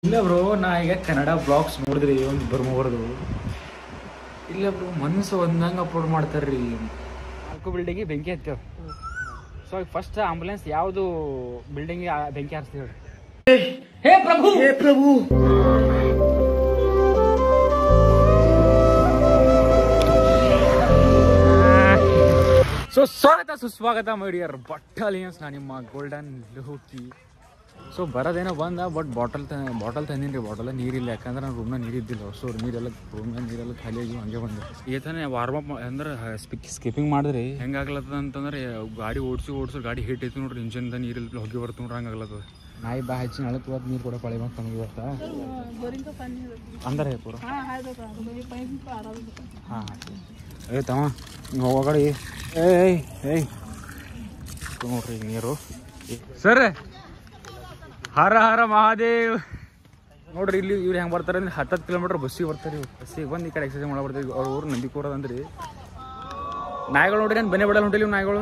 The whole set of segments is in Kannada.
ಇಲ್ಲ ಬ್ರೋ ನಾ ಈಗ ಕನ್ನಡ ಬ್ಲಾಗ್ಸ್ ನೋಡಿದ್ರಿ ಒಂದು ಬರ್ಮೋರ್ದು ಇಲ್ಲ ಬ್ರೋ ಮನಸ್ಸು ಒಂದಂಗೆ ಅಪ್ಲೋಡ್ ಮಾಡ್ತಾರ್ರಿ ನಾಲ್ಕು ಬಿಲ್ಡಿಂಗಿಗೆ ಬೆಂಕಿ ಹತ್ತೇವ್ ಸೊ ಫಸ್ಟ್ ಆಂಬುಲೆನ್ಸ್ ಯಾವುದು ಬಿಲ್ಡಿಂಗ್ ಬೆಂಕಿ ಹಾರಿಸ್ತೀವಿ ಹೇ ಪ್ರಭು ಹೇ ಪ್ರಭು ಸೊ ಸ್ವಾಗತ ಸುಸ್ವಾಗತ ಮೈಡಿಯರ್ ಬಟ್ಟಲಿಯನ್ಸ್ ನಾನು ನಿಮ್ಮ ಗೋಲ್ಡನ್ ಲೋಕಿ ಸೊ ಬರೋದೇನೋ ಬಂದ ಬಟ್ ಬಾಟಲ್ ತ ಬಾಟಲ್ ತಂದೀನಿ ರೀ ಬಾಟಲ್ ನೀರಿಲ್ಲ ಯಾಕಂದ್ರೆ ನಾನು ರೂಮ್ನಾಗ ನೀರು ಇದ್ದಿಲ್ಲ ಸೊ ನೀರೆಲ್ಲ ರೂಮ್ನಾಗ ನೀರೆಲ್ಲ ಖಾಲಿ ಆಗಿ ಹಂಗೆ ಬಂದೆ ಈತನೇ ವಾರ್ಮ್ ಅಪ್ ಅಂದ್ರೆ ಸ್ಪಿಕ್ ಸ್ಕಿಪ್ಪಿಂಗ್ ಮಾಡಿದ್ರಿ ಹೆಂಗಾಗ್ಲತ್ತದ ಅಂತಂದ್ರೆ ಗಾಡಿ ಓಡಿಸಿ ಓಡಿಸಿ ಗಾಡಿ ಹಿಟ್ ಐತಿ ನೋಡ್ರಿ ಇಂಜಿನ್ದ ನೀರಿಲ್ಲ ಹೋಗಿ ಬರ್ತು ನೋಡ್ರಿ ಹಂಗಾಗ್ಲತ್ತದ ನಾಯಿ ಬಾ ಹಚ್ಚಿ ನಳಕ್ಕೆ ಇವತ್ತು ನೀರು ಕೂಡ ಪಳೆ ಬಂತು ನಮಗೆ ಇವತ್ತ ಅಂದ್ರೆ ಪೂರ ಹಾಂ ಏ ತಮ್ಮ ನೀವು ಹೋಗಡಿ ಏಯ್ ಏಯ್ ನೋಡ್ರಿ ನೀರು ಸರ್ ಹರ ಹರ ಮಹಾದೇವ್ ನೋಡ್ರಿ ಇಲ್ಲಿ ಇವ್ರು ಹೆಂಗೆ ಬರ್ತಾರೆ ಅಂದ್ರೆ ಹತ್ತತ್ತು ಕಿಲೋಮೀಟರ್ ಬಸ್ಸಿಗೆ ಬರ್ತಾರೆ ಇವ್ರು ಬಸ್ಸಿಗೆ ಬಂದು ಈ ಕಡೆ ಎಕ್ಸರ್ಸೈಸ್ ಮಾಡೋ ಬರ್ತಾರೆ ಅವ್ರ ಊರು ನಂದಿಕೋರದ ಅಂದ್ರಿ ನಾಯಿಗಳು ನೋಡ್ರಿ ನಾನು ಬನ್ನಿ ಬಿಡಲ್ಲ ಹೊಂಟಿಲ್ಲ ಇವು ನಾಯಿಗಳು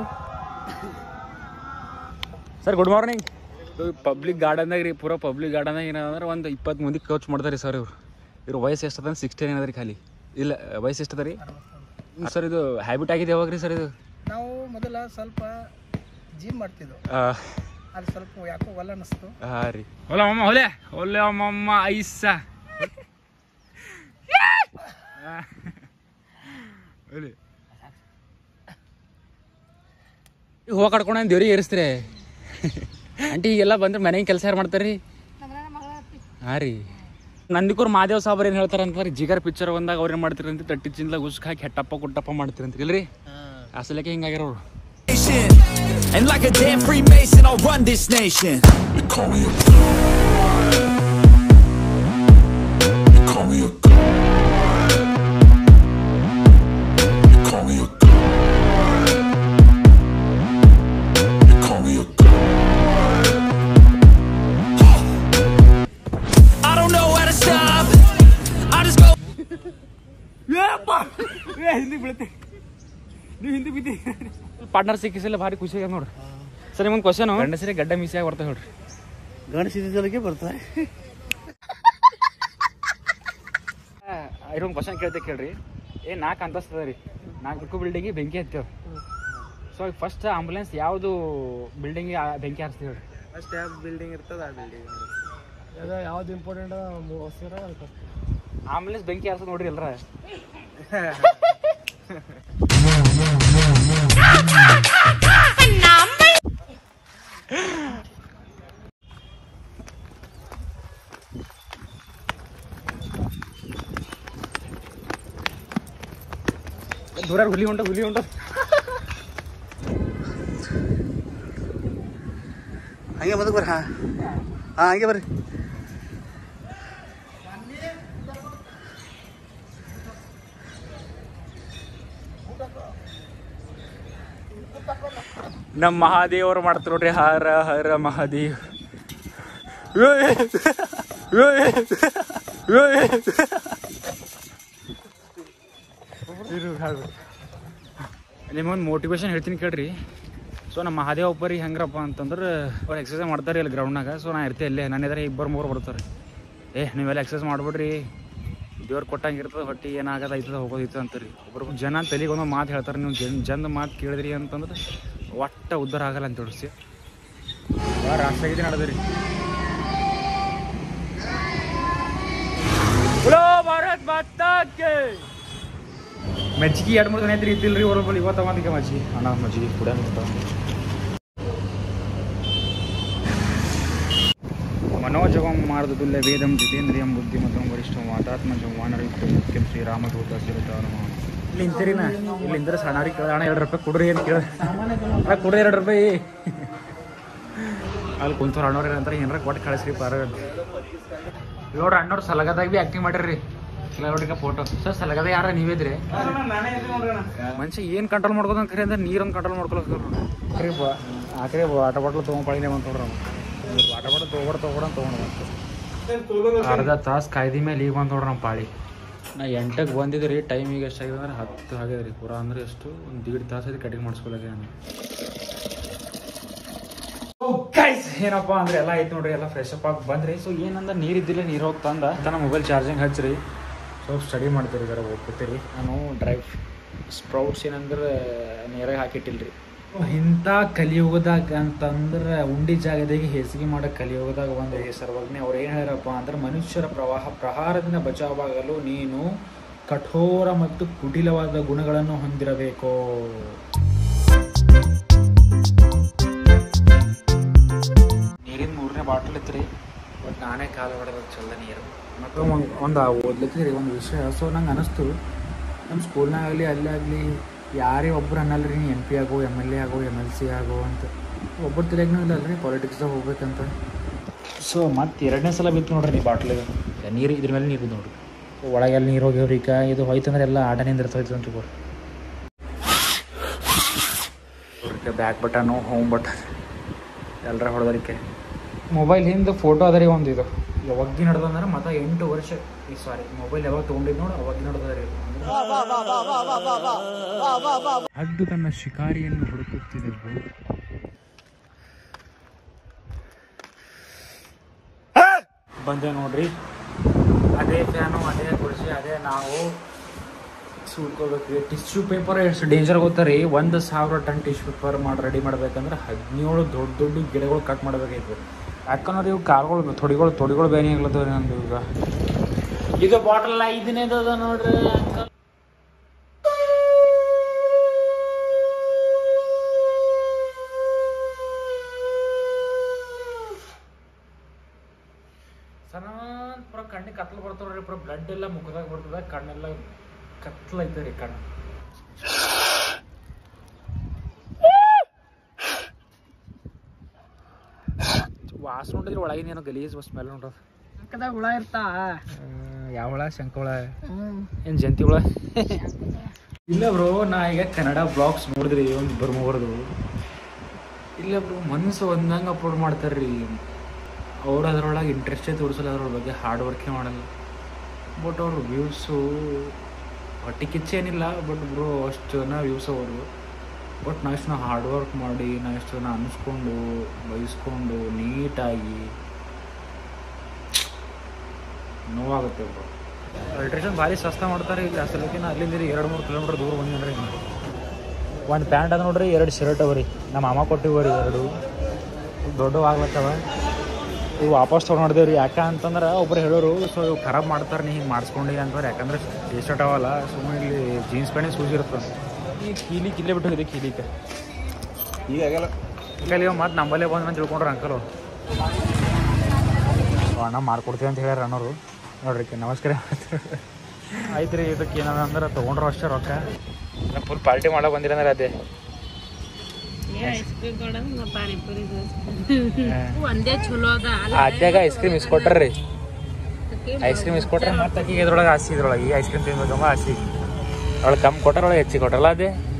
ಸರ್ ಗುಡ್ ಮಾರ್ನಿಂಗ್ ಪಬ್ಲಿಕ್ ಗಾರ್ಡನ್ದಾಗ ರೀ ಪೂರಾ ಪಬ್ಲಿಕ್ ಗಾರ್ಡನ್ದಾಗ ಏನಂದ್ರೆ ಒಂದು ಇಪ್ಪತ್ತು ಮಂದಿ ಕೋಚ್ ಮಾಡ್ತಾರೆ ಸರ್ ಇವ್ರು ಇವ್ರ ವಯಸ್ಸು ಎಷ್ಟದ ಸಿಕ್ಸ್ಟೀನ್ ಏನದ ರೀ ಖಾಲಿ ಇಲ್ಲ ವಯಸ್ಸು ಎಷ್ಟದ ರೀ ಸರ್ ಇದು ಹ್ಯಾಬಿಟ್ ಆಗಿದೆ ಯಾವಾಗ ರೀ ಸರ್ ಇದು ನಾವು ಮೊದಲ ಸ್ವಲ್ಪ ಜಿಮ್ ಮಾಡ್ತಿದ್ವು ಅದು ಸ್ವಲ್ಪ ಯಾಕೋ ಒಲ್ಲ ಅನಿಸ್ತು ಹಾಂ ರೀ ಹೊಲ ಮಮ್ಮ ಹೊಲೆ ಹೊಲೆ ಮಮ್ಮ ಐಸ ಹೂವು ಕಡ್ಕೊಂಡು ದೇವ್ರಿಗೆ ಏರಿಸ್ತೀರಿ ಆಂಟಿ ಈಗೆಲ್ಲ ಬಂದ್ರೆ ಮನೆಗೆ ಕೆಲಸ ಯಾರು ಮಾಡ್ತಾರೆ ರೀ ಹಾಂ ರೀ ನಂದಿಕೂರ್ ಮಾದೇವ್ ಸಾಬರ್ ಏನು ಹೇಳ್ತಾರೆ ಅಂತ ಜಿಗರ್ ಪಿಕ್ಚರ್ ಬಂದಾಗ ಅವ್ರು ಏನು ಮಾಡ್ತೀರಿ ಅಂತ ತಟ್ಟಿ ಚಿಂದ್ಲಾಗ ಉಸ್ಕ್ ಹಾಕಿ ಹೆಟ್ಟಪ್ಪ ಕುಟ್ಟಪ್ಪ ಮಾಡ್ತೀರಿ ಅಂತ ಇಲ್ರಿ ಅಸಲಕ್ಕೆ ಹಿಂಗಾಗ್ಯಾರ ಅವ್ರು And like a damn Freemason, I'll run this nation. You call me a You call me a You call me a You call me a I don't know how to stop. I just go. Hindi ಬೀಳುತ್ತೆ ನೀವು ಹಿಂದಿ ಬಿದ್ದಿ ಪಾರ್ಟ್ನರ್ ಸಿಕ್ಕಿಸಿಲ್ಲ ಭಾರಿ ಖುಷಿ ಆಗ್ಯದ ನೋಡ್ರಿ ಸರ್ ನಿಮ್ಮೊಂದು ಕ್ವಶನ್ ಗಂಡಸರಿ ಗಡ್ಡ ಮಿಸಿಯಾಗಿ ಬರ್ತಾವೆ ನೋಡ್ರಿ ಗಣೇಶ ಬರ್ತಾರೆ ಇದೊಂದು ಕ್ವಶನ್ ಕೇಳ್ತೆ ಕೇಳ್ರಿ ಏ ನಾಲ್ಕು ಅಂತಸ್ತದ ರೀ ನಾಲ್ಕು ಬಿಲ್ಡಿಂಗಿಗೆ ಬೆಂಕಿ ಹತ್ತೇವ್ ಸೊ ಫಸ್ಟ್ ಆಂಬುಲೆನ್ಸ್ ಯಾವುದು ಬಿಲ್ಡಿಂಗ್ ಬೆಂಕಿ ಹಾರಿಸ್ತೀವಿ ಹೇಳ್ರಿ ಫಸ್ಟ್ ಯಾವ ಬಿಲ್ಡಿಂಗ್ ಇರ್ತದ ಆ ಬಿಲ್ಡಿಂಗ್ ಯಾವ್ದು ಇಂಪಾರ್ಟೆಂಟ್ ಆಂಬುಲೆನ್ಸ್ ಬೆಂಕಿ ಹಾರಿಸೋದು ನೋಡ್ರಿ ಎಲ್ರ ದೂರ ಹುಲಿ ಉಂಟ ಹುಲಿ ಉಂಟ ಹಂಗೆ ಮುಂದಕ್ಕೆ ಬರ್ರಿ ಹಾಂ ಹಾಂ ಹಂಗೆ ಬರ್ರಿ ನಮ್ಮ ಮಹಾದೇವರು ಮಾಡ್ತಾರೆ ನೋಡ್ರಿ ಹರ ಹರ ಮಹಾದೇವ್ ನಿಮ್ಮೊಂದು ಮೋಟಿವೇಶನ್ ಹೇಳ್ತೀನಿ ಕೇಳ್ರಿ ಸೊ ನಮ್ಮ ಮಹಾದೇವ್ ಒಬ್ಬರಿಗೆ ಹೆಂಗ್ರಪ್ಪ ಅಂತಂದ್ರೆ ಅವ್ರು ಎಕ್ಸಸೈಸ್ ಮಾಡ್ತಾರೆ ಇಲ್ಲಿ ಗ್ರೌಂಡ್ನಾಗ ಸೊ ನಾ ಇರ್ತೆ ಇಲ್ಲೇ ನನ್ನ ಎದುರು ಇಬ್ಬರು ಮೂರು ಬರ್ತಾರೆ ಏ ನೀವೆಲ್ಲ ಎಕ್ಸಸೈಸ್ ಮಾಡ್ಬಿಡ್ರಿ ದೇವ್ರು ಕೊಟ್ಟಂಗೆ ಇರ್ತದೆ ಹೊಟ್ಟಿ ಏನಾಗದ ಐತದ ಹೋಗೋದೈತೆ ಅಂತಾರೆ ಒಬ್ರು ಜನ ತಲೆಗೆ ಒಂದೊಂದು ಮಾತು ಹೇಳ್ತಾರೆ ನೀವು ಜನ್ ಜನ ಮಾತು ಕೇಳಿದ್ರಿ ಅಂತಂದ್ರೆ ಒಟ್ಟ ಉದ್ಧಾರ ಆಗಲ್ಲ ಅಂತ ತಿಳಿಸಿ ರಾಷ್ಟ್ರಗೀತೆ ನಡೆದ್ರಿ बोलो भारत माता के ಮಜ್ಜಿಗೆ ಎರಡು ಮೂರು ದಿನ ಐತ್ರಿ ಇದ್ದಿಲ್ರಿ ಅವ್ರ ಬಳಿ ಇವತ್ತ ಮಂದಿಗೆ ಮಜ್ಜಿ ಅಣ್ಣ ಮಜ್ಜಿಗೆ ಕೂಡ मनोजवं मार्दतुल्य वेदं जितेन्द्रियं बुद्धिमतं वरिष्ठं वातात्मजं वानरयुक्तं मुಖ್ಯಂ ಶ್ರೀರಾಮದೂತ ಶಿರತಾನಮ ಇಲ್ಲಿ ಇಂತಿರಿನ ಇಲ್ಲಿ ಇಂದ್ರೆ ಸಣ್ಣವ್ರಿಗೆ ಕೇಳ ಅಣ್ಣ ಎರಡು ರೂಪಾಯಿ ಕೊಡ್ರಿ ಅಂತ ಕೇಳ ಅಣ್ಣ ಕೊಡ್ರಿ ಎರಡು ರೂಪಾಯಿ ಅಲ್ಲಿ ಕುಂತವ್ರು ಅಣ್ಣವ್ರು ಏನಂತಾರೆ ಏನಾರ ಕೊಟ್ಟು ಕಳಿಸ್ರಿ ಪಾರ ನೋಡ್ರಿ ಅಣ್ಣವ್ರು ಸಲಗದಾಗ ಬಿ ಆಕ್ಟಿಂಗ್ ಮಾಡಿರ್ರಿ ಕೆಲವರಿಗೆ ಫೋಟೋ ಸರ್ ಸಲಗದ ಯಾರ ನೀವಿದ್ರಿ ಮನುಷ್ಯ ಏನು ಕಂಟ್ರೋಲ್ ಮಾಡ್ಕೋದಂತ ಖರೆ ಅಂದ್ರೆ ನೀರೊಂದು ಕಂಟ್ರೋಲ್ ಮಾಡ್ಕೊಳಕ್ ಖರೀ ಬಾ ಆ ಕಡೆ ವಾಟರ್ ಬಾಟ್ಲ್ ತೊಗೊಂಡ್ಪಳಿನೇ ಬಂತ ನೋಡ್ರಿ ಅವ್ನು ವಾಟರ್ ಬಾಟ್ಲ್ ತೊಗೊಬಾರ ತೊಗೊಬಾರ ತೊಗೊಂಡು ಅರ್ಧ ತಾಸು ಕಾಯ್ದಿ ಮೇಲೆ ಈಗ ಬಂದು ನೋಡ್ರಿ ನಮ್ಮ ಪಾಳಿ ನಾ ಎಂಟಕ್ಕೆ ಬಂದಿದ್ದೆ ರೀ ಟೈಮ್ ಈಗ ಎಷ್ಟಾಗಿದೆ ಅಂದ್ರೆ ಹತ್ತು ಆಗಿದೆ ರೀ ಪೂರ ಅಂದ್ರೆ ಎಷ್ಟು ಒಂದು ದೀಡ್ ತಾಸು ಕಟಿಂಗ್ ಮಾಡಿಸ್ಕೊಳಕ್ಕೆ ನಾನು ಗೈಸ್ ಏನಪ್ಪ ಅಂದ್ರೆ ಎಲ್ಲ ಐತೆ ನೋಡ್ರಿ ಎಲ್ಲ ಫ್ರೆಶ್ ಅಪ್ ಆಗಿ ಬಂದ್ರಿ ಸೊ ಏನಂದ್ರೆ ನೀರು ಇದ್ದಿಲ್ಲ ನೀರು ಹೋಗಿ ತಂದ ತನ್ನ ಮೊಬೈಲ್ ಚಾರ್ಜಿಂಗ್ ಹಚ್ಚ್ರಿ ಸ್ವಲ್ಪ ಸ್ಟಡಿ ಮಾಡ್ತೀರಿ ಜರ ಓದ್ಕೊತೀರಿ ನಾನು ಡ್ರೈವ್ ಸ್ಪ್ರೌಟ್ಸ್ ಏನಂದ್ರೆ ನೀರಾಗ ಹಾಕಿಟ್ಟಿಲ್ರಿ ಇಂಥ ಕಲಿಯುಗದಾಗ ಅಂತಂದ್ರೆ ಉಂಡಿ ಜಾಗದಾಗೆ ಹೇಸಿಗೆ ಮಾಡೋ ಕಲಿಯುಗದಾಗ ಒಂದು ಹೆಸರವಾಗ್ನೆ ಅವ್ರು ಏನು ಹೇಳ್ಯಾರಪ್ಪ ಅಂದ್ರೆ ಮನುಷ್ಯರ ಪ್ರವಾಹ ಪ್ರಹಾರದಿಂದ ಬಚಾವಾಗಲು ನೀನು ಕಠೋರ ಮತ್ತು ಕುಟಿಲವಾದ ಗುಣಗಳನ್ನು ಹೊಂದಿರಬೇಕು ನೀರಿನ ಮೂರನೇ ಬಾಟಲ್ ಇತ್ತು ಬಟ್ ನಾನೇ ಕಾಲು ಹೊಡೆದ ಚಲ್ದ ನೀರು ಮತ್ತು ಒಂದು ಓದ್ಲಿಕ್ಕೆ ರೀ ಒಂದು ವಿಷಯ ಸೊ ನಂಗೆ ಅನಿಸ್ತು ನಮ್ಮ ಸ್ಕೂಲ್ನಾಗ ಆಗಲಿ ಅಲ್ಲೇ ಆಗಲಿ ಯಾರೇ ಒಬ್ರು ಅನ್ನಲ್ರಿ ನೀ ಎಮ್ ಪಿ ಆಗೋ ಎಮ್ ಎಲ್ ಎ ಆಗೋ ಎಮ್ ಎಲ್ ಸಿ ಆಗೋ ಅಂತ ಒಬ್ಬರು ತಿಳಿಯಾಗೂ ಇಲ್ಲ ಅಲ್ರಿ ಪಾಲಿಟಿಕ್ಸ್ದಾಗ ಹೋಗ್ಬೇಕಂತ ಸೊ ಮತ್ತೆ ಎರಡನೇ ಸಲ ಬಿತ್ತು ನೋಡ್ರಿ ಈ ಬಾಟ್ಲಿಗೆ ನೀರು ಇದ್ರ ಮೇಲೆ ನೀರು ನೋಡ್ರಿ ಒಳಗೆಲ್ಲ ನೀರು ಹೋಗ್ಯವ್ರಿ ಈಗ ಇದು ಹೋಯ್ತಂದ್ರೆ ಎಲ್ಲ ಆಟನಿಂದ ಇರ್ತೈತೆ ಅಂತ ತಿಳ್ಕೊರಿ ಬ್ಯಾಕ್ ಬಟನು ಹೋಮ್ ಬಟನ್ ಎಲ್ಲರ ಹೊಡೆದರಿಕೆ ಮೊಬೈಲ್ ಹಿಂದೆ ಫೋಟೋ ಅದರಿ ಒಂದು ಇದು ಯಾವಾಗ್ಗಿ ನಡೆದಂದ್ರೆ ಮತ್ತೆ ಎಂಟು ವರ್ಷ ಈ ಸಾರಿ ಮೊಬೈಲ್ ಯಾವಾಗ ತೊಗೊಂಡಿದ್ದು ನೋಡಿ ಅವಾಗ್ಗಿ ನಡೆದರಿ ಹದ್ದು ತನ್ನ ಶಿಕಾರಿಯನ್ನು ಹುಡುಕುತ್ತಿದೆ ಬಂದೆ ನೋಡ್ರಿ ಅದೇ ಫ್ಯಾನು ಅದೇ ಕುರ್ಚಿ ಅದೇ ನಾವು ಸುಡ್ಕೋಬೇಕು ಟಿಶ್ಯೂ ಪೇಪರ್ ಎಷ್ಟು ಡೇಂಜರ್ ಗೊತ್ತಾ ಒಂದು ಸಾವಿರ ಟನ್ ಟಿಶ್ಯೂ ಪೇಪರ್ ಮಾಡಿ ರೆಡಿ ಮಾಡ್ಬೇಕಂದ್ರೆ ಹದಿನೇಳು ದೊಡ್ಡ ದೊಡ್ಡ ಗಿಡಗಳು ಕಟ್ ಮಾಡ್ಬೇಕಾಯ್ತು ಯಾಕಂದ್ರೆ ಇವು ಕಾರ್ಗಳು ತೊಡಿಗಳು ತೊಡಿಗಳು ಬೇನೆ ಆಗ್ಲತ್ತವ ನಂದು ಈಗ ಇದು ಬಾಟಲ್ ಐದನೇದು ಅದ ನೋಡ್ರಿ ಅಂಕಲ್ ಸಣ್ಣ ಪೂರ ಕಣ್ಣಿಗೆ ಕತ್ಲು ಬರ್ತಾವ್ರಿ ಪೂರ ಬ್ಲಡ್ ಎಲ್ಲ ಮುಖದಾಗ ಬರ್ತದ ಕಣ್ಣೆಲ್ಲ ಕತ್ಲೈತೆ ರೀ ಕಣ್ಣು ವಾಸ ನೋಡಿದ್ರೆ ಒಳಗಿನ ಏನೋ ಗಲೀಜ್ ಸ್ಮೆಲ್ ನೋಡ್ರಿ ಪಕ್ಕದಾಗ ಹುಳ ಇರ್ತಾ ಯಾವ ಹುಳ ಶಂಕ ಹುಳ ಏನು ಜಂತಿ ಹುಳ ಇಲ್ಲ ಬ್ರೋ ನಾ ಈಗ ಕನ್ನಡ ಬ್ಲಾಗ್ಸ್ ನೋಡಿದ್ರಿ ಒಂದು ಬರ್ಮೋರ್ದು ಇಲ್ಲ ಬ್ರೋ ಮನಸ್ಸು ಒಂದಂಗೆ ಅಪ್ಲೋಡ್ ಮಾಡ್ತಾರ್ರಿ ಅವ್ರು ಅದ್ರೊಳಗೆ ಇಂಟ್ರೆಸ್ಟೇ ತೋರಿಸಲ್ಲ ಅದ್ರ ಬಗ್ಗೆ ಹಾರ್ಡ್ ವರ್ಕೇ ಮಾಡಲ್ಲ ಬಟ್ ಅವ್ರ ವ್ಯೂಸು ಹೊಟ್ಟೆ ಕಿಚ್ಚು ಏನಿಲ್ಲ ಬಟ್ ಬ್ರೋ ಅಷ್ಟು ಜನ ವ್ಯೂಸ್ ಅವರು ಬಟ್ ನಾ ಎಷ್ಟು ಹಾರ್ಡ್ ವರ್ಕ್ ಮಾಡಿ ನಾ ಎಷ್ಟು ಜನ ಅನಿಸ್ಕೊಂಡು ಬಯಸ್ಕೊಂಡು ನೀಟಾಗಿ ನೋವಾಗುತ್ತೆ ಬ್ರೋ ಅಲ್ಟ್ರೇಷನ್ ಭಾರಿ ಸಸ್ತ ಮಾಡ್ತಾರೆ ಇಲ್ಲಿ ಅಸಲಕ್ಕೆ ನಾ ಅಲ್ಲಿಂದ ಇಲ್ಲಿ ಎರಡು ಮೂರು ಕಿಲೋಮೀಟರ್ ದೂರ ಬಂದಿದ್ರಿ ಒಂದು ಪ್ಯಾಂಟ್ ಅದ ನೋಡ್ರಿ ಎರಡು ಶರ್ಟ್ ಅವ ರೀ ನಮ್ಮ ಮಾಮ ಕೊಟ್ಟಿವ ರೀ ಎರಡು ದೊಡ್ಡವು ಆಗ್ಲತ್ತವ ಇವು ವಾಪಸ್ ತೊಗೊಂಡಿದ್ದೇವೆ ರೀ ಯಾಕೆ ಅಂತಂದ್ರೆ ಒಬ್ರು ಹೇಳೋರು ಸೊ ಇವು ಖರಾಬ್ ಮಾಡ್ತಾರೆ ನೀ ಹಿಂಗೆ ಮಾಡಿಸ್ಕೊಂಡು ಅಂತಾರೆ ಯಾಕಂದ್ರೆ ಟಿ ಶರ್ಟ್ ಅವಲ್ಲ ಸುಮ್ಮನೆ ಇಲ್ಲಿ ಜೀನ್ಸ್ ಪ್ಯಾಂಟ್ ಸೂಜ್ ಇರುತ್ತೆ ಈ ಕೀಲಿ ಕಿಲ್ಲೇ ಬಿಟ್ಟು ಹೋಗಿದೆ ಕೀಲಿಕ್ಕೆ ಈಗ ಆಗಲ್ಲ ಇಲ್ಲ ಇವ ಮತ್ತೆ ನಮ್ಮಲ್ಲೇ ಬಂದು ಅಂತ ತಿಳ್ಕೊಂಡ್ರು ಅಂಕಲು ಅಣ್ಣ ಮಾಡ್ಕೊಡ್ತೀವಿ ಅಂತ ಹೇಳ್ಯಾರ ಅಣ್ಣವರು ನೋಡ್ರಿ ಕೆ ನಮಸ್ಕಾರ ಆಯ್ತು ರೀ ಇದಕ್ಕೆ ಏನದ ಅಂದ್ರೆ ತೊಗೊಂಡ್ರು ಅಷ್ಟೇ ರೊಕ್ಕ ಫುಲ್ ಪಾರ್ಟಿ ಮಾಡೋ ಬಂದಿರಂದ್ರೆ ಅದೇ ಒಂದೇ ಚಲೋ ಅದ ಅಲ್ಲ ಅದ್ಯಾಗ ಐಸ್ ಕ್ರೀಮ್ ಇಸ್ಕೊಟ್ರಿ ಐಸ್ ಕ್ರೀಮ್ ಇಸ್ಕೊಟ್ರೆ ಮತ್ತೆ ಈಗ ಇದ್ರೊಳಗೆ ಹಸಿ ಇದ್ರೊಳಗೆ ಈ ಐಸ್ ಕ್ರೀಮ್ ತಿನ್ಬೇಕಮ್ಮ ಹಸಿ ಒಳಗೆ ಕಮ್ಮಿ ಕೊಟ್ಟಾರ ಒಳಗೆ ಹೆಚ್ಚಿಗೆ ಕೊಟ್ರಲ್ಲ ಅದೇ